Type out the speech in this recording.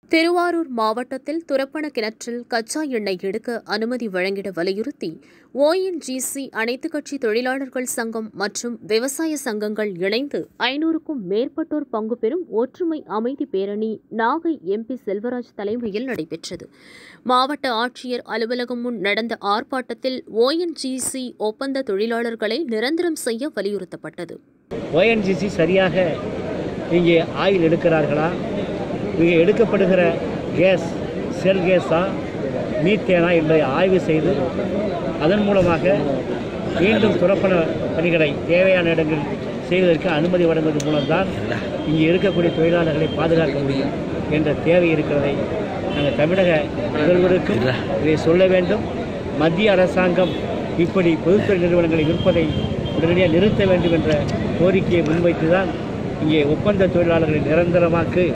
திருவாரூர் மாவட்டத்தில் துரப்பண கிணற்றில் கச்சா எண்ணெய் எடுக்க அனுமதி வழங்கிட வலியுறுத்தி ஓஎன்ஜிசி அனைத்துக் கட்சி தொழிலாளர்கள் சங்கம் மற்றும் விவசாய சங்கங்கள் இணைந்து ஐநூறுக்கும் மேற்பட்டோர் பங்கு பெறும் ஒற்றுமை அமைதி பேரணி நாகை எம்பி செல்வராஜ் தலைமையில் நடைபெற்றது மாவட்ட ஆட்சியர் அலுவலகம் முன் நடந்த ஆர்ப்பாட்டத்தில் ஓஎன்ஜிசி ஒப்பந்த தொழிலாளர்களை நிரந்தரம் செய்ய வலியுறுத்தப்பட்டது ஓஎன்ஜிசி சரியாக இங்கே ஆயில் எடுக்கிறார்களா இங்கே எடுக்கப்படுகிற கேஸ் செல் கேஸா மீத்தேனா என்பதை ஆய்வு செய்து அதன் மூலமாக மீண்டும் துறப்பண பணிகளை தேவையான இடங்களில் செய்வதற்கு அனுமதி வழங்குவது மூலம்தான் இங்கே இருக்கக்கூடிய தொழிலாளர்களை பாதுகாக்க முடியும் என்ற தேவை இருக்கிறதை நாங்கள் தமிழக முதல்வருக்கும் இதை சொல்ல வேண்டும் மத்திய அரசாங்கம் இப்படி பொதுத்துறை நிறுவனங்களை விற்பதை உடனடியாக நிறுத்த வேண்டும் என்ற கோரிக்கையை முன்வைத்து தான் இங்கே ஒப்பந்த தொழிலாளர்களை நிரந்தரமாக்கு